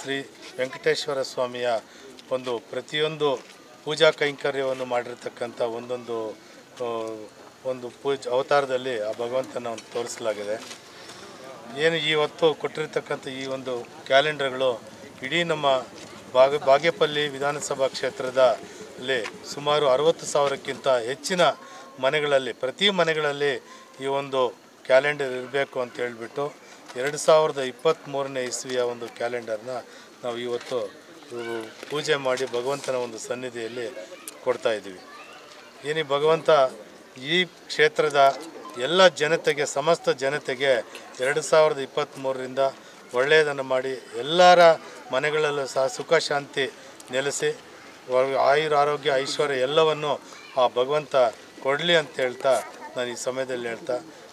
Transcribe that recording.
ಶ್ರೀ ವೆಂಕಟೇಶ್ವರ ಸ್ವಾಮಿಯ ಒಂದು ಪ್ರತಿಯೊಂದು ಪೂಜಾ ಕೈಂಕರ್ಯವನ್ನು ಮಾಡಿರ್ತಕ್ಕಂಥ ಒಂದೊಂದು ಆ, ಒಂದು ಪೂಜ್ ಅವತಾರದಲ್ಲಿ ಆ ಭಗವಂತನ ಒಂದು ತೋರಿಸಲಾಗಿದೆ ಏನು ಇವತ್ತು ಕೊಟ್ಟಿರ್ತಕ್ಕಂಥ ಈ ಒಂದು ಕ್ಯಾಲೆಂಡರ್ಗಳು ಇಡೀ ನಮ್ಮ ಬಾಗ ಬಾಗೇಪಲ್ಲಿ ವಿಧಾನಸಭಾ ಕ್ಷೇತ್ರದ ಅಲ್ಲಿ ಸುಮಾರು ಅರವತ್ತು ಸಾವಿರಕ್ಕಿಂತ ಹೆಚ್ಚಿನ ಮನೆಗಳಲ್ಲಿ ಪ್ರತಿ ಮನೆಗಳಲ್ಲಿ ಈ ಒಂದು ಕ್ಯಾಲೆಂಡರ್ ಇರಬೇಕು ಅಂತ ಹೇಳಿಬಿಟ್ಟು ಎರಡು ಸಾವಿರದ ಇಪ್ಪತ್ತ್ಮೂರನೇ ಇಸ್ವಿಯ ಒಂದು ಕ್ಯಾಲೆಂಡರ್ನ ನಾವು ಇವತ್ತು ಇವು ಪೂಜೆ ಮಾಡಿ ಭಗವಂತನ ಒಂದು ಸನ್ನಿಧಿಯಲ್ಲಿ ಕೊಡ್ತಾ ಇದ್ದೀವಿ ಏನು ಈ ಭಗವಂತ ಈ ಕ್ಷೇತ್ರದ ಎಲ್ಲ ಜನತೆಗೆ ಸಮಸ್ತ ಜನತೆಗೆ ಎರಡು ಸಾವಿರದ ಇಪ್ಪತ್ತ್ಮೂರರಿಂದ ಒಳ್ಳೆಯದನ್ನು ಮಾಡಿ ಎಲ್ಲರ ಮನೆಗಳಲ್ಲೂ ಸಹ ಸುಖ ಶಾಂತಿ ನೆಲೆಸಿ ವ- ಆಯುರ ಆರೋಗ್ಯ ಐಶ್ವರ್ಯ ಎಲ್ಲವನ್ನು ಆ ಭಗವಂತ ಕೊಡಲಿ ಅಂತ ಹೇಳ್ತಾ ನಾನು ಈ ಸಮಯದಲ್ಲಿ ಹೇಳ್ತಾ